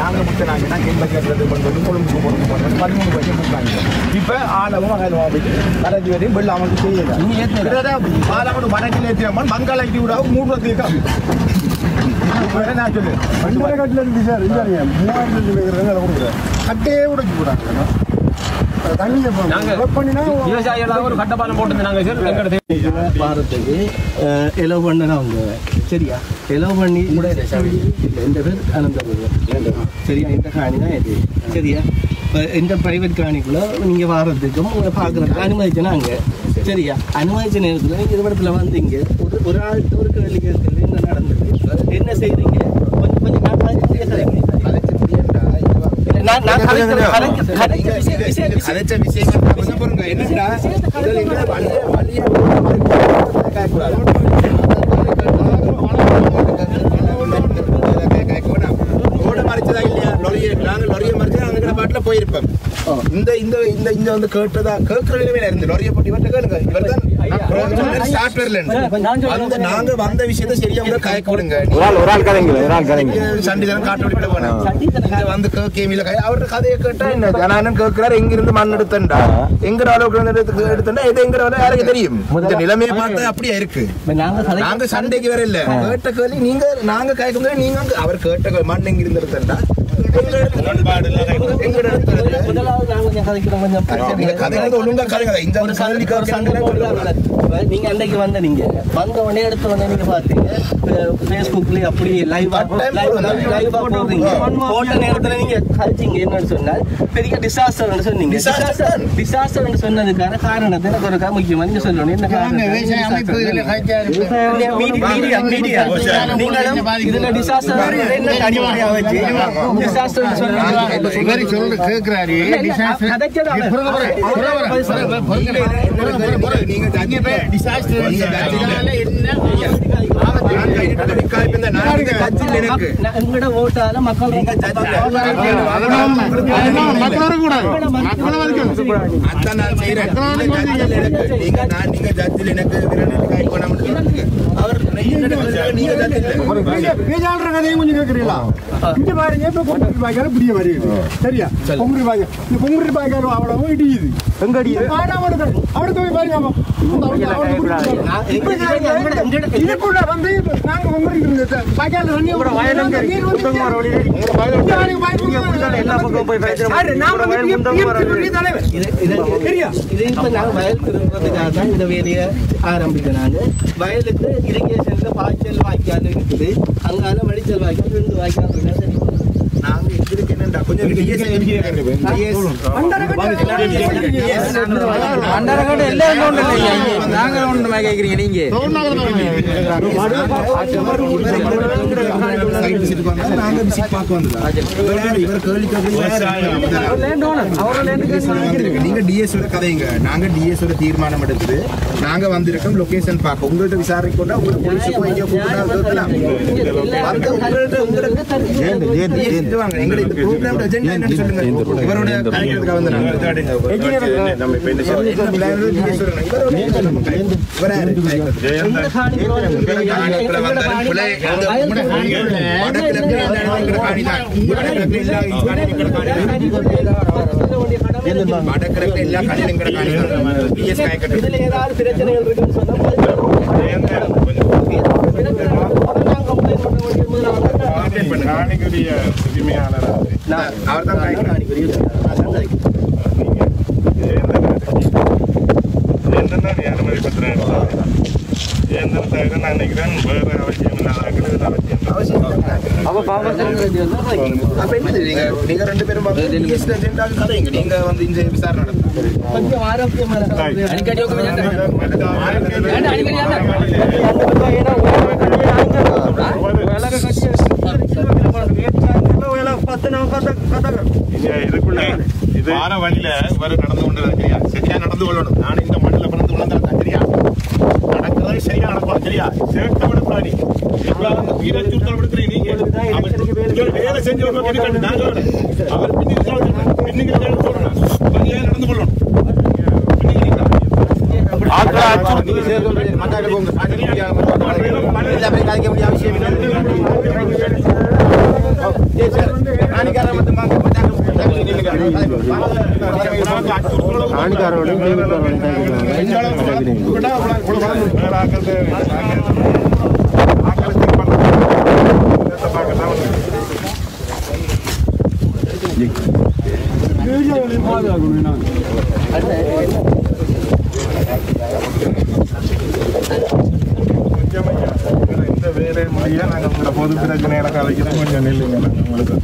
நாங்கள் முத்தினாங்கன்னா எண்பத்தி எட்டு கொண்டு கொழும்புக்கு போட்டு போடுறது பதிமூணு பைசா கொடுத்தாங்க இப்போ ஆளவும் அகலமாக போயிட்டு கடைசி வரையும் வெள்ள அவனுக்கு செய்யல பாலமடு வடக்கில் ஏற்றினோம் மங்காளைக்கு விட மூணு தீர்க்கம் நான் சொல்லு பண்டரை கட்டில இருந்து சார் இந்த மூவாயிரத்தி வைக்கிறாங்க அதை கொடுக்குறேன் கட்டையே உடைச்சு போடாங்க தண்ணியை ஒர்க் பண்ணினா விவசாயிகளாக ஒரு கட்டப்பாலம் போட்டு நாங்க சார் எங்கிட்ட வாரத்துக்கு எலவு பண்ணணும் அவங்க சரியா எலவு பண்ணி கூட இந்த பேர் அனந்தபுரம் சரியா இந்த காணி தான் இது சரியா இப்போ இந்த ப்ரைவேட் காணிக்குள்ள நீங்கள் வாரத்துக்கும் உங்களை பார்க்குறதுக்கு அனுமதிச்சேன்னா அங்கே சரியா அனுமதிச்ச நேரத்தில் நீங்கள் இது இடத்துல வந்தீங்க ஒரு ஒரு ஆள் ஒரு கேள்வி கேட்கறது என்ன நடந்தது என்ன செய்றீங்க கொஞ்சம் கொஞ்சம் நான் கதைச்சு பேசுறேன். நான் நான் கதைக்கிறேன், கதைக்கிறேன், கதைக்கிற விஷயம் விஷயம் விஷயம் அதைச்ச விஷயங்கள் கொஞ்சம் பொறுங்க என்னடா இதில் எங்களை வழிய வழிய ரோட மறைச்சதா இல்லையா லொரிய நாங்க லொரிய மறைச்சா அந்த பாட்டுல போயிருப்போம் இந்த இந்த இந்த இந்த வந்து கேட்டதா கேட்கிற நிலைமையில இருந்து லொரிய போட்டி இவர்கிட்ட கேளுங்க இவர் தான் ஸ்டார்ட்வேர்ல இருந்து அந்த நாங்க வந்த விஷயத்தை சரியா உங்க கயக்க விடுங்க ஒரு ஆள் ஒரு ஆள் கதைங்க ஒரு ஆள் கதைங்க சண்டிதனம் காட்டு விட்டு போனேன் இங்க வந்து கேமியில கை அவர்கிட்ட கதையை கேட்டா என்ன ஜனானன் கேட்கிறாரு எங்க இருந்து மண் எடுத்தண்டா எங்க அளவுக்கு இருந்து எடுத்து எடுத்தண்டா இது எங்க அளவுல யாருக்கு தெரியும் இந்த நிலைமையை பார்த்தா அப்படியே இருக்கு இப்ப நாங்க கதை நாங்க சண்டைக்கு வர இல்ல கேட்ட கேள்வி நீங்க நாங்க கேட்கும் போது நீங்க அங்க- அவர் கேட்ட கேள்வி, மண் எங்க இருந்து எடுத்தண்டா எங்க எடுத்து- எங்க எடுத்து முதலாவது நான் கொஞ்சம் கதைக்கிறேன் கொஞ்சம் பிரச்சனை நீங்க கதை வந்து ஒழுங்கா கதைங்க இந்த ஒரு ஒரு சண்டை கல்வி ஒரு சண்டை போடுறாங்க. இப்ப நீங்க அன்னைக்கு வந்த நீங்க வந்த உடனே எடுத்த உடனே நீங்க பாத்தீங்க பேஸ்புக்லயே அப்படி லைவா லைவா போடுறீங்க போட்ட நேரத்துல நீங்க கழிச்சிங்க என்னன்னு சொன்னால் பெரிய டிசாஸ்டர் சொன்னீங்க Disaster. டிசாஸ்டர் சொன்னதுக்கான காரணத்தை எனக்கு ஒரு கா- முக்கியமா நீங்க சொல்லணும் என்ன காரணம் மீடியா மீடியா நீங்களும் இதுல டிசாஸ்டர் என்ன அடிப்படையா வச்சு டிசாஸ்டர் இவரு சொல்றது கேட்கிறாரு கதைச்சது நீங்க ஜட்ஜில டிசாஸ்டர் நீங்க ஜட்ஜில நான் நீங்க ஜட்ஜில எனக்கு எங்கட ஓட்டால மக்கள் நீங்க ஜட்ஜில மக்களோட கூடாது மக்களை வலிக்கணும் அதான் நான் செய்றேன். நீங்க ஜட்ஜில் எனக்கு. நீங்க நான் நீங்க ஜட்ஜில் எனக்கு விரலில் கை பண்ண முடியாது. அவர் நீங்க ஜட்ஜில் நீங்க ஜட்ஜில் பேஜாடுற கதையும் கொஞ்சம் கேட்கறீங்களா இங்க பாருங்க இப்ப பொங்குரி பாய்க்கார புரிய மாதிரி சரியா பொங்குரி பாய்க்க இந்த பொங்குரி பாய்க்கார அவ்வளவு இடியுது எங்க அடியுது அவருக்கு போய் பாருங்க அப்போ. அந்த அவருக்கு- அவருக்கு புரியுது பாருங்க. இப்ப நாங்க இதுக்குள்ள வந்து இப்ப நாங்க பொங்குரி இருந்த பாய்க்கால தண்ணி நீர் வந்து இங்க வாங்க, பாய்க்கு எல்லா பக்கம் போய் தலைவர் இது இது சரியா இது இப்ப நாங்க வயல் திரும்புறதுக்காக தான் இந்த வேலையை ஆரம்பிக்கிறோம் நாங்க வயலுக்கு இரிகேஷன்ல பாய்ச்சல் வாய்க்கால் இருக்குது அங்கால வடிச்சல் வாய்க்கால் ரெண்டு வாய்க்கால் இருந்தா சரி நாங்க எங்களுக்கு என்னடா கொஞ்சம் டிஎஸ் அண்டரகோட்டை எல்லாம் ஒன்று இல்லையா நாங்கள் ஒன்று கேட்குறீங்க நீங்க நாங்க விசிட் பார்க்க வந்தோம் இவர் கேள்வி கேட்கறது நீங்க டிஎஸ் ஓட கதைங்க நாங்க டிஎஸ் ஓட தீர்மானம் எடுத்து நாங்க வந்திருக்கோம் லொகேஷன் பார்க்க உங்கள்ட்ட விசாரிக்க கொண்டா உங்களுக்கு போலீஸுக்கும் எங்க கூப்பிட்டா கேட்கலாம் வந்து உங்கள்ட்ட உங்கள்ட்ட DS வாங்க எங்க இந்த ப்ரோக்ராம் அஜெண்டா என்னன்னு சொல்லுங்க இவரோட கலைக்கிறதுக்காக வந்து நாங்க நம்ம இப்ப என்ன சொல்றோம் இவரோட நம்ம கை- இவரா இருக்கு இந்த காணி வடகிழக்கு எல்லா காணியும் எங்கட காணிதான். PS காயக்கட்டு. இதுல ஏதாவது பிரச்சனைகள் இருக்குன்னு சொன்னா நாங்க கம்ப்ளைண்ட் பண்ண வேண்டிய முதல்ல Complaint பண்ணுங்க. நான் அவர்தான் காயக்கட்டு. காணிக்குரிய அதான் கதைக்கு. அவசியம் இல்லை. அப்ப என்னது நீங்க நீங்க ரெண்டு பேரும் வந்து DS ல agenda க்கு கதைங்க. நீங்க வந்து இந்த விசாரணை நடத்துங்க. கொஞ்சம் ஆரோக்கியமான அடிக்கடி வார வழியில இவர் நடந்து கொண்டு சரியா சரியா நடந்து கொள்ளணும் நான் இந்த மண்ணில் பிறந்து விழுந்தேன் சரியா நடக்கிறதே சரியா நடக்கணும் சரியா சேர்க்க விடக்கூடாது எவ்வளவு உயிரை அச்சுறுத்தல் விடுக்கிறீங்க நீங்க அவர் இவர் வேலை செஞ்சவங்க இருக்கட்டும் நான் சொல்றேன் அவர் பின்னுக்கு சொல்றேன் பின்னுக்கு சொல்றேன் வழியா நடந்து கொள்ளணும் ஆட்களை அச்சுறுத்தி மத்தாட்ட போங்க. காணிக்க முடியாம இல்ல, அப்படி காணிக்க முடியாத அவசியம் இல்லை. சரி, சரி. காணிக்காரன் மட்டும் வாங்க, போட்டாங்க. ஆணிக்காரோட இந்த வேலை முடிய நாங்க உங்களோட பொது பிரச்சனைகளை கலைக்கிறோம் கொஞ்சம் நில்லுங்க நாங்க உங்களுக்கு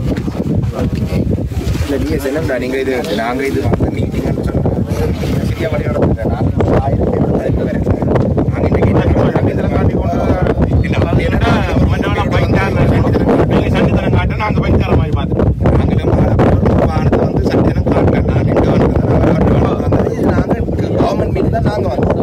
இல்ல, நீங்க செல்லம்டா, நீங்க இது நாங்க இது வந்து மீட்டிங் சரியா வழி நடத்துங்க நாங்க ஆயிரத்தி எண்ணூறு பேருக்கு வரேன் நாங்க இன்னைக்கு என்ன சங்கீதம் காட்டி கொண்டு இல்ல வந்து என்னடா மன்னவனா பைக்காரன் நீங்க சண்டித்தனம் காட்ட நாங்க பைக்கார மாதிரி பார்த்துட்டோம் நாங்களும் வாகனத்தை வந்து சட்டனம் காட்டல நான் எங்க வந்தது நாங்க கவர்மெண்ட் மீட்டிங் தான் நாங்க வந்தோம்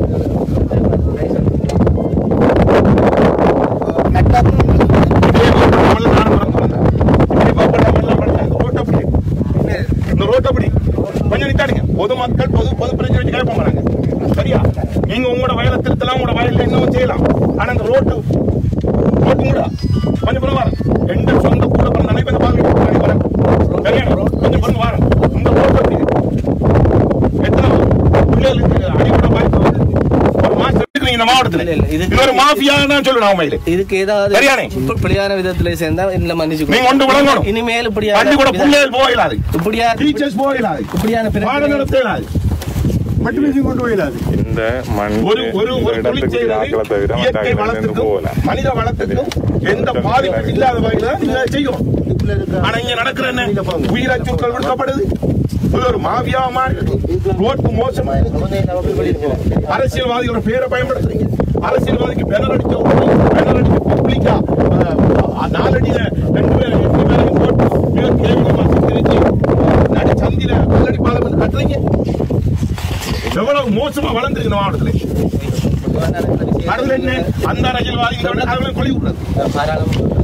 இந்த ரோட்டப்படி கொஞ்சம் நித்தாடுங்க பொதுமக்கள் பொது பொது பிரச்சனை வச்சு கேட்க போறாங்க சரியா நீங்க உங்களோட வயலை திருத்தலாம் உங்களோட வயல்ல இன்னும் செய்யலாம் ஆனா இந்த ரோட்டு ரோட்டு கூட கொஞ்சம் பிறகு வாரம் எந்த சொந்த கூட பிறந்த அனைவரும் பாருங்க வரேன் சரியா கொஞ்சம் பிறகு வாரம் இந்த ரோட்டு எப்படி எத்தனை பிள்ளைகளுக்கு அடிப்படை வாய்ப்பு வந்து ஒரு மாசம் இருக்கிறீங்க இந்த மாவட்டத்தில் இல்ல, இல்ல, இது- இது ஒரு மாஃபியா தான் சொல்லணும் உண்மையிலே இதுக்கு ஏதாவது சரியானே? இப்ப பிழையான விதத்துல சேர்ந்தா இல்ல மன்னிச்சு நீங்க ஒன்று விளங்கணும். இனிமேல் பள்ளி கூட இப்படியான பிள்ளைகள் போகலாது இப்படியா டீச்சர்ஸ் போகலாது இப்படியான பாடம் பிரச்சனை நடத்தலாது மட்டும் பேசி கொண்டு போயிடாது இந்த மண் ஒரு ஒரு ஒரு தொழில் செய்யறது ஆக்களை தவிர மற்ற இயற்கை ஆக்களை இருந்து வளத்துக்கும் போகல மனித வளத்துக்கும் எந்த பாதிப்பும் இல்லாத வகையில நீங்க செய்யும் ஆனா இங்க நடக்கிற என்ன உயிர் அச்சுறுத்தல் விடுக்கப்படுது இது ஒரு மாவியா மாதிரி ரோட்டு மோசமா இருக்கு. அரசியல்வாதிகளோட பேரை பயன்படுத்துறீங்க அரசியல்வாதிக்கு பேனர் அடிக்க பேனர் அடிக்க பப்ளிக்கா நாலடியில ரெண்டு பேர் எட்டு பேரையும் போட்டு மிக கேவலமா சித்தரிச்சு நடு சந்தில கல்லடி பாலம் வந்து கட்டுறீங்க எவ்வளவு மோசமா வளர்ந்துருக்கு இந்த மாவட்டத்துல அடுத்து என்ன அந்த அரசியல்வாதிகளோட அவங்களை கொலை விடுறது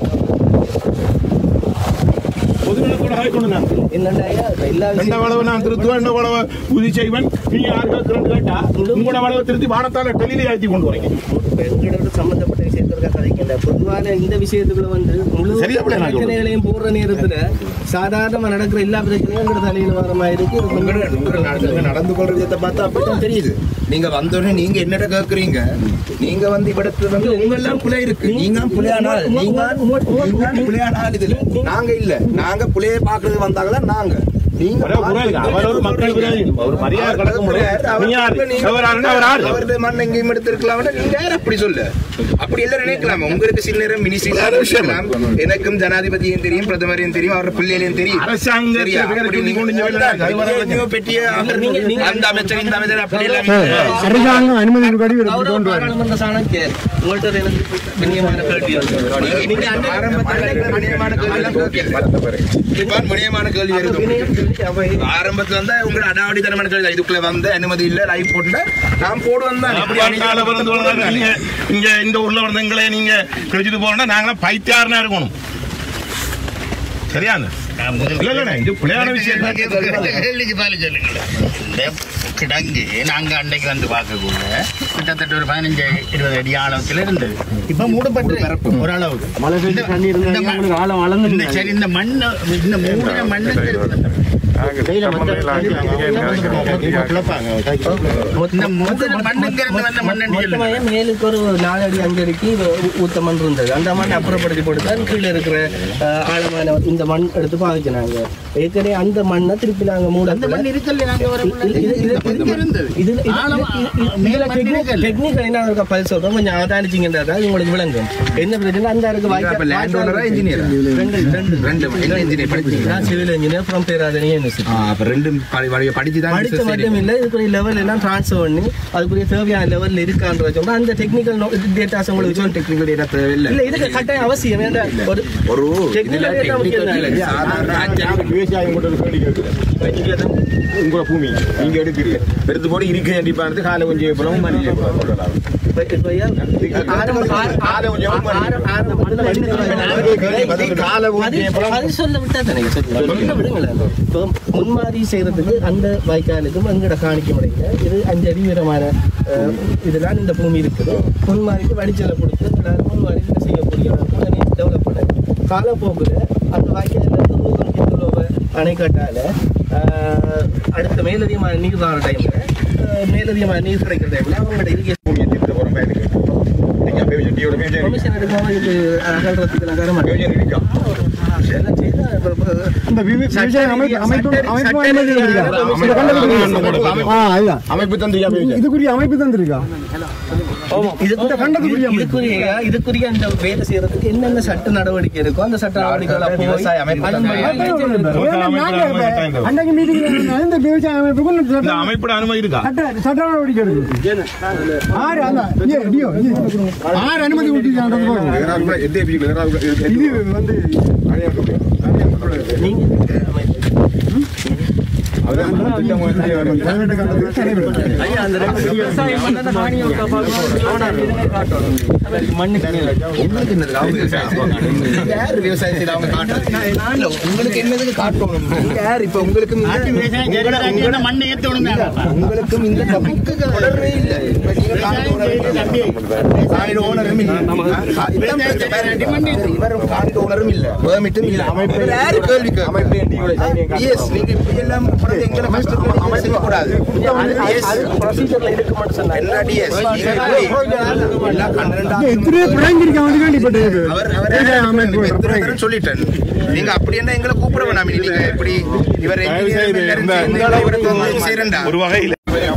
பொதுநலத்தோட ஆய் கொண்டு நான் என்னண்டா எல்லா எந்த விஷயம் வளவு நான் திருத்துவேன் எந்த வளவு உறுதி செய்வன் நீ யாரு கேட்கிறேன்னு கேட்டா உங்களோட வளவை திருத்தி வானத்தால டெல்லியில ஏற்றி கொண்டு வரீங்க பெண்களோட சம்பந்தப்பட்ட விஷயத்துக்காக கதைக்கின்ற பொதுவான இந்த விஷயத்துக்குள்ள வந்து முழு சரியா அப்படியா நான் சொல்றது? பிரச்சனைகளையும் போடுற நேரத்துல சாதாரணமா நடக்கிற எல்லா பிரச்சனையும் எங்கட தலையில வர மாதிரி இருக்கு இது கொஞ்சம் உங்களோட- உங்களோட நடந்து- நடந்து கொள்ற விதத்தை பார்த்தா அப்படித்தான் தெரியுது நீங்க வந்தோடனே நீங்க என்னட்ட கேக்குறீங்க நீங்க வந்து இവിടത്തെ வந்து உங்க எல்லாம் புலை இருக்கு நீங்க புலையானால் நீங்க நீங்க புலையானால் இதுல நாங்க இல்ல நாங்க புலைய பாக்குறது வந்தாங்களா நாங்க நீங்க ஒரே புறாது. அவர் ஒரு மக்கள் விரோதி. ஒரு மரியாதை கடக்க முடியாது. நீ யாரு? அவர் யாருன்னா அவர் யாரு? அவரது மண் எங்கேயும் எடுத்திருக்கலாம் நீங்க யார் அப்படி சொல்லு அப்படி எல்லாம் நினைக்கலாம் உங்களுக்கு சில நேரம் மினிஸ்ட்ரி வேற விஷயம். எனக்கும் ஜனாதிபதியும் தெரியும் பிரதமரையும் தெரியும் அவர் பிள்ளைகளையும் தெரியும் அரசாங்கத்தை சரியா? பேரை அப்படி சொல்லி கொண்டு இங்க நீங்க வரல. அது வர எங்கேயோ பெட்டிய நீங்க- நீங்க- அந்த அமைச்சர் இந்த அமைச்சர் அப்படி எல்லாம் அரசாங்கம் அனுமதி படி கௌரவ கொண்டு வர பாராளுமன்ற சாணக்கியர் உங்கள்ட்ட எனக்கு கண்ணியமான கேள்வி இருக்கு. நீங்க அந்த ஆரம்பத்துல கடினமான கேள்வி எல்லாம் கேட்கல. இப்ப முனியமான கேள்வி வருது உங்களுக்கு. அவை ஆரம்பத்துல வந்து உங்க அடாவடித்தனமான கேள்வி தான். இதுக்குள்ள வந்து அனுமதி இல்ல லைவ் போட்டு நான் போடுவேன் தான் அப்படி அங்கால வந்து வளர்ந்தா நீங்க இங்க இந்த ஊர்ல வளர்ந்த எங்களை நீங்க கழிச்சிட்டு போறோம்னா நாங்களாம் பைத்தியாரனா இருக்கணும் சரியா இல்ல இல்ல இது பிள்ளையான விஷயம் தான். கேள்விக்கு பதில் சொல்லுங்களேன் இந்த கிடங்கு நாங்க அன்னைக்கு வந்து பார்க்கக்குள்ள கிட்டத்தட்ட ஒரு பதினஞ்சு இருபது அடி ஆழத்துல இருந்தது இப்ப மூடப்பட்டு ஓரளவுக்கு மழை பெய்து தண்ணி இருந்தா இந்த மண்- உங்களுக்கு ஆழம் வளர்ந்து இந்த சரி இந்த மண்ணு இந்த மூடின மண்ணு இந்த மூடின மண்ணுங்கிறது வந்த மண்ணு மொத்தமாக மேலுக்கு ஒரு நாலு அடி அஞ்சு அடிக்கு இது ஊ- ஊத்த மண் இருந்தது அந்த மண் அப்புறப்படுத்தி போட்டு தான் கீழே இருக்கிற அஹ், ஆழமான இந்த மண் எடுத்து பாவிச்சினாங்க ஏற்கனவே அந்த மண்ணை திருப்பி நாங்க மூட அந்த மண் இருக்கல நாங்க வரக்குள்ள இது- இது- இது- இது இருந்தது இதுல இது- ஆழம் இது- இது- மேல இதுல மண் technical- இருக்கல. technical என்ன இருக்கா பதில் சொல்றோம் கொஞ்சம் அவதானிச்சிங்கன்றதா உங்களுக்கு விளங்கும் என்ன பிரச்சனை அந்த இருக்கு அப்ப land owner ஆ engineer ஆ? ரெண்டு ரெண்டு ரெண்டு என்ன engineer படிச்சீங்க? நான் civil engineer from Peradeniya university ஆ, அப்ப ரெண்டும் படி- படி- படிச்சுதான் படிச்ச business மட்டும் செய்றீங்க. இல்ல இதுக்குரிய லெவல் எல்லாம் ட்ரான்ஸ்ஃபர் பண்ணி அதுக்குரிய தேவையான லெவல்ல இருக்கான்ற சொல்றோம் அந்த டெக்னிக்கல் டேட்டாஸ் உங்களுக்கு இதுவும் technical data தேவையில்லை. இல்ல இதுக்கு கட்டாயம் அவசியம் வேண்டாம் ஒரு ஒரு Technical இதுல data technical முக்கியம் இல்ல, இல்ல. சாதாரண அஞ்சடி விவசாயம் கூட ஒரு கேள்வி கேட்குது உங்களோட பூமி நீங்க எடுக்கிறீங்க எடுத்து போட்டு இருக்க வேண்டிப்பானது காலை கொஞ்சம் எப்பறம் மணி இப்ப- இப்ப ஏன் ஆரம்ப- ஆர- காலை கொஞ்சம் ஆர- ஆரம்பத்துல வந்து காலை கொஞ்சம் அது- எப்பறம் அது சொல்ல விட்டா தானே சொல்ல சொல்ல விடுங்களேன் இப்போ முன்மாதிரி செய்யறதுக்கு அந்த வாய்க்காலுக்கும் அங்கட காணிக்க முடியல இது அஞ்சு அடி உயரமான அஹ், இதெல்லாம் இந்த பூமி இருக்குது முன்மாதிரிக்கு வடிச்சலை கொடுத்து எல்லாரும் முன்மாதிரி செய்யக்கூடிய அளவுக்கு உடனே டெவலப் பண்ணது காலப்போக்கில் அந்த வாய்க்கால் ரூபம் கிட்டுள்ள அணைக்கட்டால ஆஹ், அடுத்த மேலதிகமான நீர் வர டைம்ல மேலதிகமான நீர் கிடைக்கிற டைம்ல அவங்களோட இரிகேஷன் கமிஷன் எடுக்காம இது அகழ்றதுக்கு நான் தர மாட்டேன் எல்லாம் செய்தா இப்ப- இப்ப- இந்த விவ- விவசாய அமைப்பு அமைப்பு அமைப்பு அமைப்பு இந்த கண்டத்துக்கு ஆ அதுதான் அமைப்பு தந்திரியா இதுக்குரிய அமைப்பு தந்திருக்கா இது இந்த கண்டத்துக்குரிய அமைப்பு. இதுக்குரிய இதுக்குரிய அந்த வேலை செய்யறதுக்கு என்னென்ன சட்ட நடவடிக்கை இருக்கோ அந்த சட்ட நடவடிக்கைகளை போய் விவசாய அமைப்பு அனுமதி ஏன்னா நாங்க இப்ப அன்னைக்கு மீட்டிங் இந்த விவசாய அமைப்புக்கு இந்த சட்ட அமைப்போட அனுமதி இருக்கா சட்ட சட்ட நடவடிக்கை எடுக்கு ஆறு அந்த இங்கே, இடியோ, இது. ஆறு அனுமதி விட்டுருக்காங்க இது வந்து யார் விவசாயம் செய்து அவங்க காட்டுறது இல்ல, உங்களுக்கு என்னதுக்கு காட்டணும் நீங்க யார் இப்ப உங்களுக்கு இந்த- மண்ணை ஏத்தணும் உங்களுக்கும் இந்த டாபிக்கு தொடர்பே இல்லை இப்ப நீங்க காணி காணிட ஓனரும் இல்ல ஆ, இதான் பிரச்சனை. வேற இவரும் காணிட ஓனரும் இல்ல பெர்மிட்டும் இல்ல அமைப்பு யாரு கேள்வி அமைப்பு எஸ் நீங்க இப்படி எல்லாம் பிறகு எங்களை கஷ்டத்துல நீங்க செய்யக்கூடாது Yes. ப்ரொசீஜர்ல இருக்கு மட்டும் சொன்னாங்க எல்லா டிஎஸ் நீங்க இப்படி எல்லா கண்டென்ட் எத்தனையோ பிராங்கிருக்கான் வந்து வேண்டிப்பட்டது அவர் அவரே எத்தனை தடவை சொல்லிட்டேன் நீங்க அப்படி என்ன எங்களை கூப்பிட வேணாம் நீங்க இப்படி இவர் engineer எல்லாரும் சேர்ந்து இவரை தொந்தரவு செய்றேன்டா. ஒரு வகையில்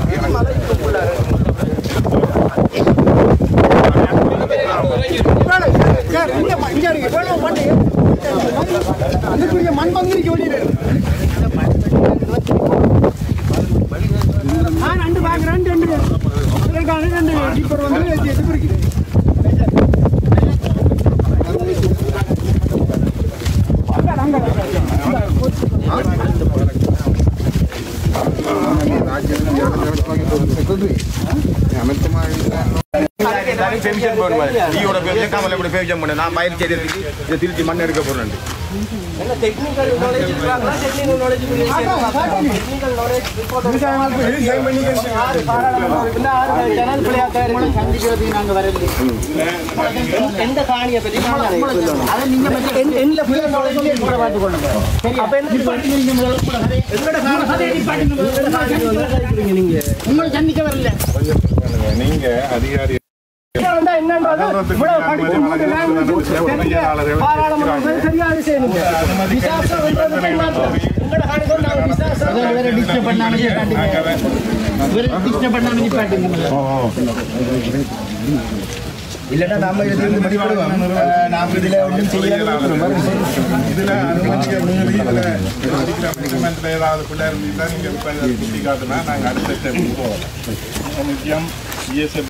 சார், இங்க ம- இங்க இருங்க. இவ்வளவு மண் அதுக்குரிய மண் பந்திரிக்க வேண்டியது ஆ, ரெண்டு bag, ரெண்டு, ரெண்டு. அதற்கான ரெண்டு tipper வந்து இது இது இருக்கு. அங்க, அங்க, அங்க. திருச்சி மண் எடுக்க போறேன் என்ன டெக்னிக்கல் நாலேஜ் இருக்காங்களா technical knowledge technical knowledge report விவசாய அமைப்பு விவசாயம் பண்ணி ஆறு பாராளுமன்ற உறுப்பினர், ஆறு ஜனாதிபதி பிள்ளையாக்கா இருக்கு. எந்த காணியை பற்றி அதை நீங்க எந்த- எந்த full knowledge உம் கூட பார்த்துக்கொள்ளுங்க. அப்ப என்ன எங்களோட காணி இருக்கிறீங்க நீங்க நீங்க அதிகாரி வந்தா என்னன்றது இவ்வளவு படிப்பு உங்களுக்கு language தெரிஞ்ச பாராளுமன்றம் சரியா அது செய்யணுங்க. விசாசம் பண்றதுக்கு மாத்திரம். உங்களோட காணி கொண்டு நாங்க விசாசம் இல்லட்டா நாம இதுல இருந்து படிப்படுவோம் நாம இதுல ஒன்றும் செய்யலாம் இதுல அனுமதிக்க மீறி இதுல அடிக்கிற ஏதாவது பிள்ளை இருந்தா நீங்க இப்ப சுட்டி காட்டுனா நாங்க அடுத்த ஸ்டெப் போவோம் முக்கியம் இஎஸ்எஃப்